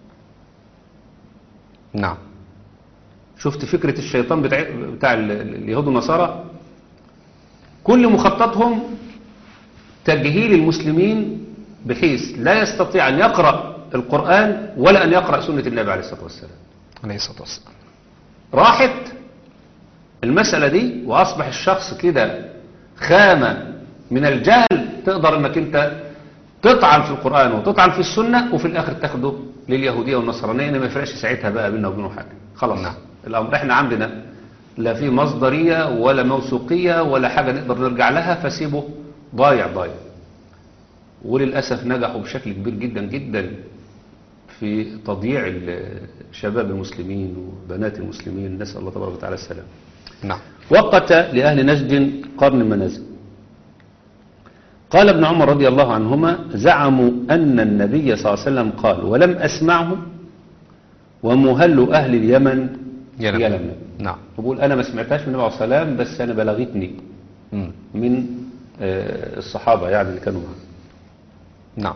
نعم شفت فكرة الشيطان بتاع, بتاع ال- ال- اليهود والنصارى كل مخططهم تجهيل المسلمين بحيث لا يستطيع أن يقرأ القرآن ولا أن يقرأ سنة النبي عليه الصلاة والسلام عليه الصلاة والسلام راحت المسألة دي وأصبح الشخص كده خامة من الجهل تقدر أنك أنت تطعن في القرآن وتطعن في السنة وفي الآخر تاخده لليهودية والنصرانية إن ما يفرقش ساعتها بقى بيننا وبينه حاجة خلاص نعم. الأمر إحنا عندنا لا في مصدرية ولا موثوقية ولا حاجة نقدر نرجع لها فسيبه ضايع ضايع وللأسف نجحوا بشكل كبير جدا جدا في تضييع ال- شباب المسلمين وبنات المسلمين نسأل الله تبارك وتعالى السلام نعم وقت لأهل نجد قرن المنازل قال ابن عمر رضي الله عنهما زعموا أن النبي صلى الله عليه وسلم قال ولم أسمعه ومهل أهل اليمن يلم. يلم نعم بقول أنا ما سمعتهاش من النبي عليه الصلاة والسلام بس أنا بلغتني مم. من آه، الصحابة يعني اللي كانوا معه نعم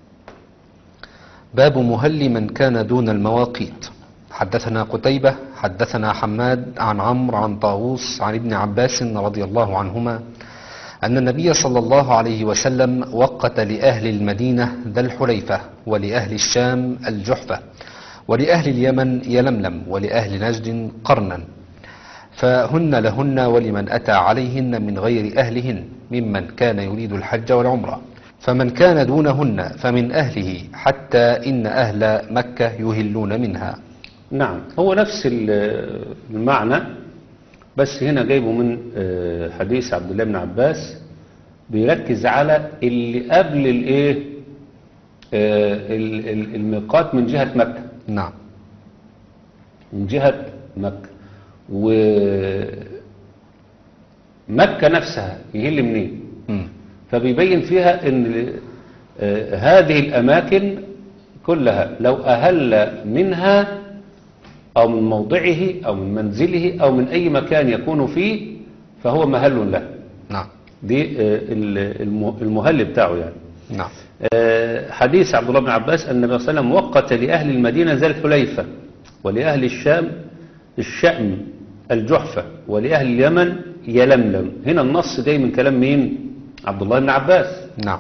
باب مهل من كان دون المواقيت حدثنا قتيبة حدثنا حماد عن عمرو عن طاووس عن ابن عباس رضي الله عنهما أن النبي صلى الله عليه وسلم وقت لأهل المدينة ذا الحليفة ولأهل الشام الجحفة ولأهل اليمن يلملم ولأهل نجد قرنا فهن لهن ولمن أتى عليهن من غير أهلهن ممن كان يريد الحج والعمرة فمن كان دونهن فمن أهله حتى إن أهل مكة يهلون منها نعم هو نفس ال- المعنى بس هنا جايبه من آه، حديث عبد الله بن عباس بيركز على اللي قبل الايه آه، ال- ال- الميقات من جهة مكة نعم من جهة مكة ومكة نفسها يهل منين مم. فبيبين فيها ان آه، هذه الاماكن كلها لو اهل منها او من موضعه او من منزله او من اي مكان يكون فيه فهو مهل له نعم دي آه، ال- الم- المهل بتاعه يعني نعم آه، حديث عبد الله بن عباس أن النبي صلى الله عليه وسلم وقت لأهل المدينة ذا الحليفة ولأهل الشام الشأم الجحفة ولأهل اليمن يلملم هنا النص جاي من كلام مين عبد الله بن عباس نعم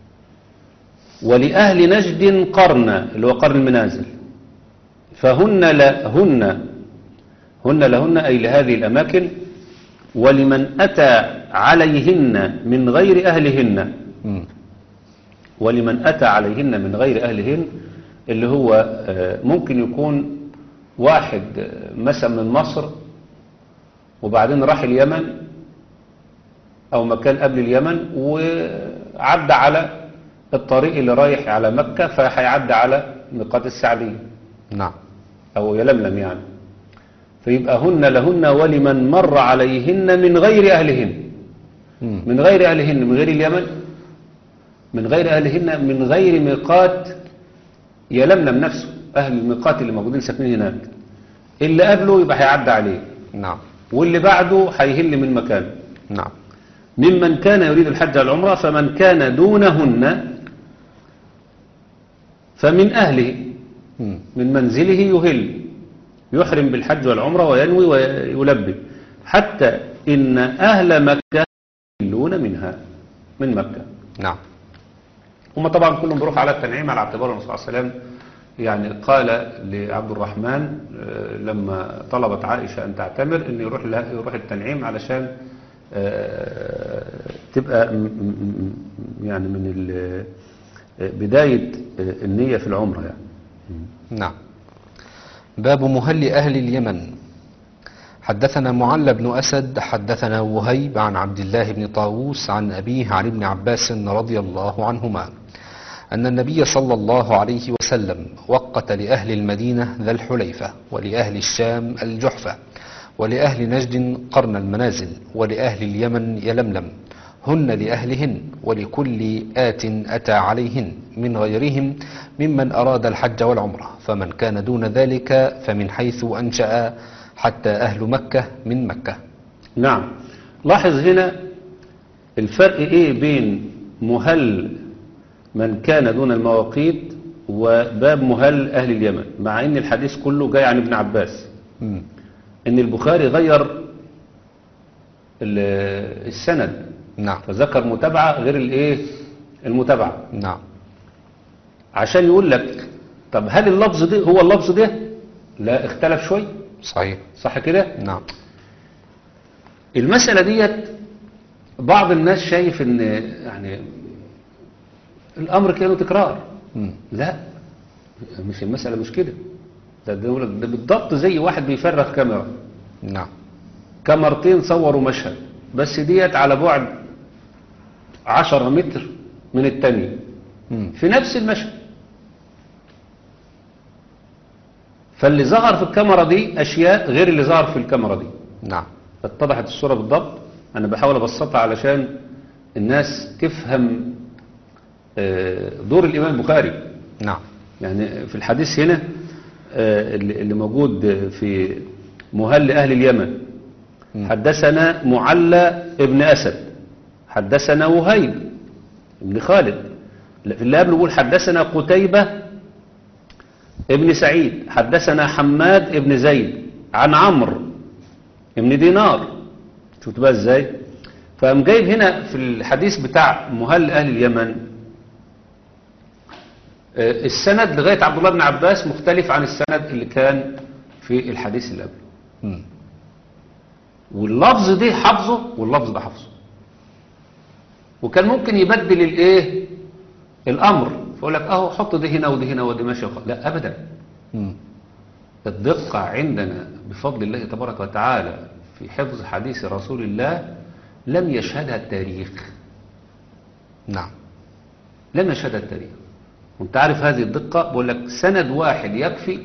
ولأهل نجد قرن اللي هو قرن المنازل فهن لهن هن لهن أي لهذه الأماكن ولمن أتى عليهن من غير أهلهن مم. ولمن أتى عليهن من غير أهلهن اللي هو آه، ممكن يكون واحد آه، مثلا من مصر وبعدين راح اليمن أو مكان قبل اليمن وعدى على الطريق اللي رايح على مكة فهيعدي على ميقات السعدية نعم أو يلملم يعني فيبقى هن لهن ولمن مر عليهن من غير أهلهن مم. من غير أهلهن من غير اليمن من غير أهلهن من غير ميقات يلملم نفسه أهل الميقات اللي موجودين ساكنين هناك اللي قبله يبقى هيعدي عليه نعم واللي بعده هيهل من مكانه نعم ممن كان يريد الحج والعمرة فمن كان دونهن فمن أهله مم. من منزله يهل يحرم بالحج والعمرة وينوي ويلبي حتى إن أهل مكة يهلون منها من مكة نعم هم طبعا كلهم بيروحوا على التنعيم على اعتبار الرسول صلى الله عليه وسلم يعني قال لعبد الرحمن آه، لما طلبت عائشة أن تعتمر أن يروح لها يروح التنعيم علشان آه، تبقى م- م- م- يعني من ال- بداية النية في العمرة يعني نعم باب مهل أهل اليمن حدثنا معل بن أسد حدثنا وهيب عن عبد الله بن طاووس عن أبيه عن ابن عباس رضي الله عنهما أن النبي صلى الله عليه وسلم وقت لأهل المدينة ذا الحليفة ولأهل الشام الجحفة ولأهل نجد قرن المنازل ولأهل اليمن يلملم هن لأهلهن ولكل آت أتى عليهن من غيرهم ممن أراد الحج والعمرة فمن كان دون ذلك فمن حيث أنشأ حتى أهل مكة من مكة نعم لاحظ هنا الفرق ايه بين مهل من كان دون المواقيت وباب مهل اهل اليمن مع ان الحديث كله جاي عن ابن عباس مم. ان البخاري غير ال- السند نعم فذكر متابعة غير الايه المتابعة نعم عشان يقول لك طب هل اللفظ ده هو اللفظ ده لا اختلف شوي صحيح صح كده نعم المسألة ديت بعض الناس شايف ان يعني الامر كانه تكرار مم. لا مش المسألة مش كده ده, ده, يقول لك ده بالضبط زي واحد بيفرغ كاميرا نعم كاميرتين صوروا مشهد بس ديت على بعد عشرة متر من التانية مم. في نفس المشهد فاللي ظهر في الكاميرا دي أشياء غير اللي ظهر في الكاميرا دي نعم اتضحت الصورة بالضبط أنا بحاول أبسطها علشان الناس تفهم آه، دور الإمام البخاري نعم يعني في الحديث هنا آه، اللي اللي موجود في مهل أهل اليمن مم. حدثنا معلى ابن أسد حدثنا وهيب ابن خالد في اللي قبله بيقول حدثنا قتيبة ابن سعيد حدثنا حماد ابن زيد عن عمرو ابن دينار شفت بقى ازاي فقام جايب هنا في الحديث بتاع مهل أهل اليمن آه، السند لغاية عبد الله بن عباس مختلف عن السند اللي كان في الحديث اللي قبله مم. واللفظ ده حافظه واللفظ ده حافظه وكان ممكن يبدل الايه الامر فيقول لك اهو حط ده هنا وده هنا وده ماشي وخلاص. لا ابدا مم. الدقة عندنا بفضل الله تبارك وتعالى في حفظ حديث رسول الله لم يشهدها التاريخ نعم لم يشهدها التاريخ وانت عارف هذه الدقة بقول لك سند واحد يكفي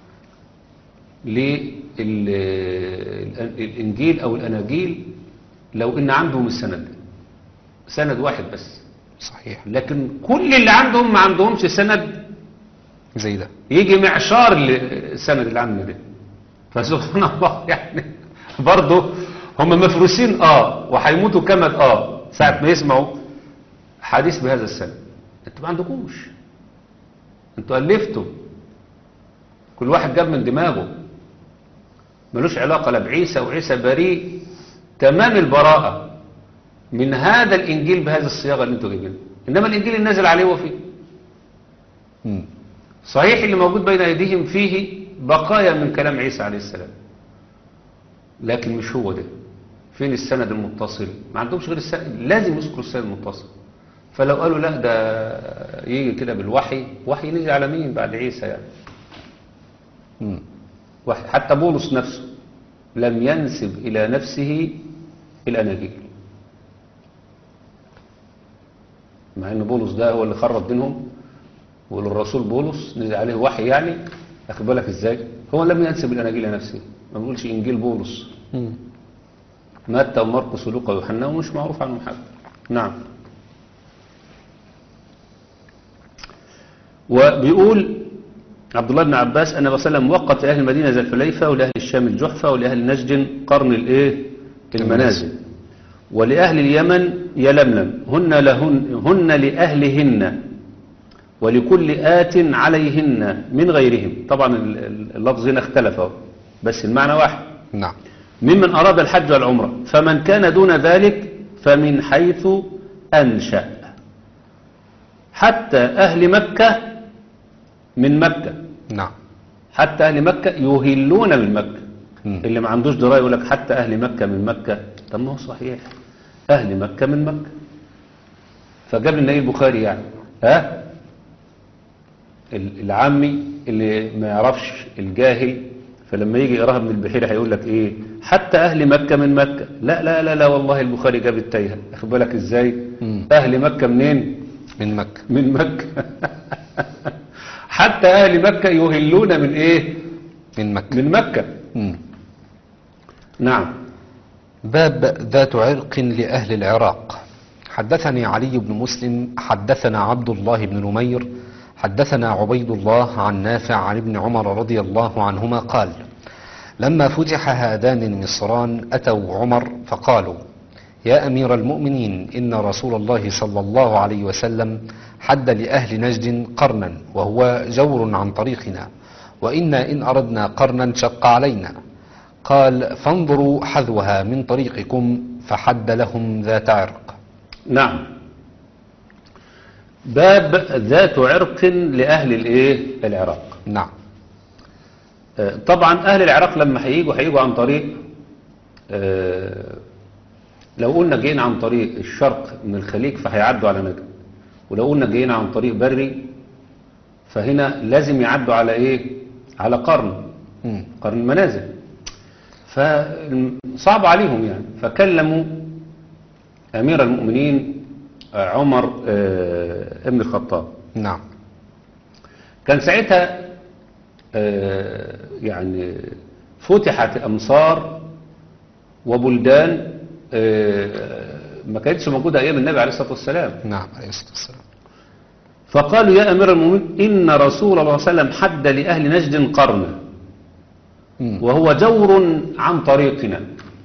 للإنجيل أو الأناجيل لو إن عندهم السند ده. سند واحد بس صحيح لكن كل اللي عندهم ما عندهمش سند زي ده يجي معشار السند اللي عندنا ده فسبحان الله يعني برضه هم مفروسين اه وهيموتوا كمد اه ساعة ما يسمعوا حديث بهذا السند انتوا ما عندكوش انتوا ألفتوا كل واحد جاب من دماغه ملوش علاقة لا بعيسى وعيسى بريء تمام البراءة من هذا الإنجيل بهذه الصياغة اللي انتوا جايبينها إنما الإنجيل اللي نازل عليه وفيه مم. صحيح اللي موجود بين أيديهم فيه بقايا من كلام عيسى عليه السلام لكن مش هو ده فين السند المتصل ما عندهمش غير السند لازم يذكروا السند المتصل فلو قالوا لا ده يجي كده بالوحي وحي نزل على مين بعد عيسى يعني مم. وحي حتى بولس نفسه لم ينسب إلى نفسه الأناجيل مع ان بولس ده هو اللي خرب دينهم والرسول بولس نزل عليه وحي يعني اخد بالك ازاي هو لم ينسب الاناجيل لنفسه ما بيقولش انجيل بولس مم. متى ومرقس ولوقا ويوحنا ومش معروف عنهم حاجه نعم وبيقول عبد الله بن عباس ان النبي صلى الله عليه وسلم وقت اهل المدينه ذي الحليفه ولاهل الشام الجحفه ولاهل نجد قرن الايه المنازل ولأهل اليمن يلملم هن لهن هن لأهلهن ولكل آت عليهن من غيرهم طبعا ال- ال- اللفظ هنا اختلف أهو، بس المعنى واحد نعم ممن أراد الحج والعمرة فمن كان دون ذلك فمن حيث أنشأ حتى أهل مكة من مكة نعم حتى أهل مكة يهلون من مكة مم. اللي ما عندوش دراية يقول لك حتى أهل مكة من مكة طب ما هو صحيح أهل مكة من مكة فجاب لنا إيه البخاري يعني ها ال- العامي اللي ما يعرفش الجاهل فلما يجي يقراها من البحيرة هيقول لك ايه حتى اهل مكة من مكة لا لا لا لا والله البخاري جاب التايهة اخد بالك ازاي مم. اهل مكة منين من مكة من مكة حتى اهل مكة يهلون من ايه من مكة من مكة مم. نعم باب ذات عرق لأهل العراق حدثني علي بن مسلم حدثنا عبد الله بن نمير حدثنا عبيد الله عن نافع عن ابن عمر رضي الله عنهما قال لما فتح هذان النصران أتوا عمر فقالوا يا أمير المؤمنين إن رسول الله صلى الله عليه وسلم حد لأهل نجد قرنا وهو جور عن طريقنا وإنا إن أردنا قرنا شق علينا قال فانظروا حذوها من طريقكم فحد لهم ذات عرق نعم باب ذات عرق لأهل الايه العراق نعم آه، طبعا أهل العراق لما هيجوا هيجوا عن طريق آه، لو قلنا جايين عن طريق الشرق من الخليج فهيعدوا على نجد ولو قلنا جايين عن طريق بري فهنا لازم يعدوا على ايه على قرن مم. قرن المنازل فصعب عليهم يعني فكلموا أمير المؤمنين آه، عمر آه، ابن الخطاب نعم كان ساعتها آه، يعني فتحت أمصار وبلدان آه، ما كانتش موجودة أيام النبي عليه الصلاة والسلام نعم عليه الصلاة والسلام فقالوا يا أمير المؤمنين إن رسول الله صلى الله عليه وسلم حد لأهل نجد قرنا مم. وهو جور عن طريقنا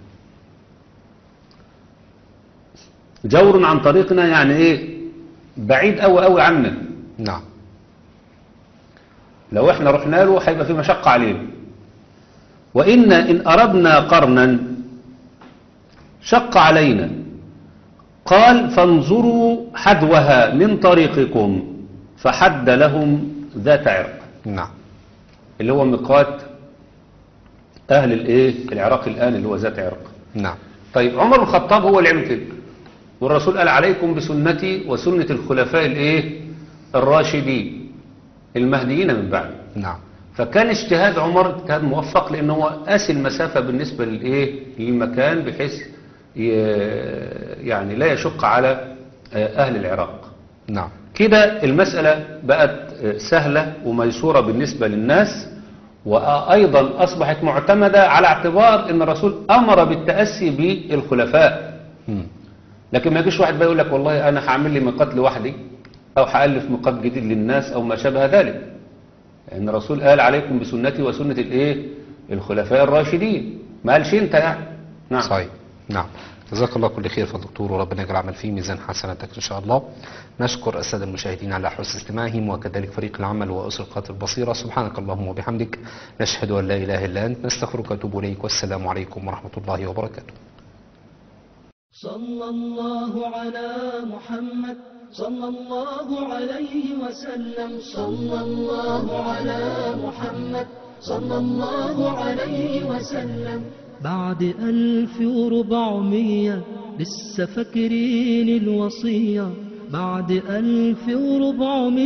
جور عن طريقنا يعني ايه بعيد قوي قوي عنا نعم لو احنا رحنا له هيبقى في مشقة علينا وإن إن أردنا قرنا شق علينا قال فانظروا حدوها من طريقكم فحد لهم ذات عرق نعم اللي هو ميقات أهل الإيه العراق الآن اللي هو ذات عرق نعم طيب عمر بن الخطاب هو اللي عمل كده والرسول قال عليكم بسنتي وسنة الخلفاء الايه الراشدين المهديين من بعد نعم فكان اجتهاد عمر اجتهاد موفق لان هو قاس المسافة بالنسبة للايه للمكان بحيث ي- يعني لا يشق على آه، اهل العراق نعم كده المسألة بقت سهلة وميسورة بالنسبة للناس وأيضا أصبحت معتمدة على اعتبار أن الرسول أمر بالتأسي بالخلفاء مم. لكن ما يجيش واحد بقى يقول لك والله أنا هعمل لي ميقات لوحدي أو هألف ميقات جديد للناس أو ما شابه ذلك لأن الرسول قال عليكم بسنتي وسنة الإيه الخلفاء الراشدين ما قالش أنت يعني نعم صحيح نعم جزاك الله كل خير فضل دكتور وربنا يجعل العمل فيه ميزان حسناتك ان شاء الله نشكر الساده المشاهدين على حسن استماعهم وكذلك فريق العمل واسره البصيره سبحانك اللهم وبحمدك نشهد ان لا اله الا انت نستغفرك ونتوب اليك والسلام عليكم ورحمه الله وبركاته صلى الله على محمد صلى الله عليه وسلم صلى الله على محمد صلى الله عليه وسلم بعد ألف وربعمية لسه فاكرين الوصية بعد ألف وربعمية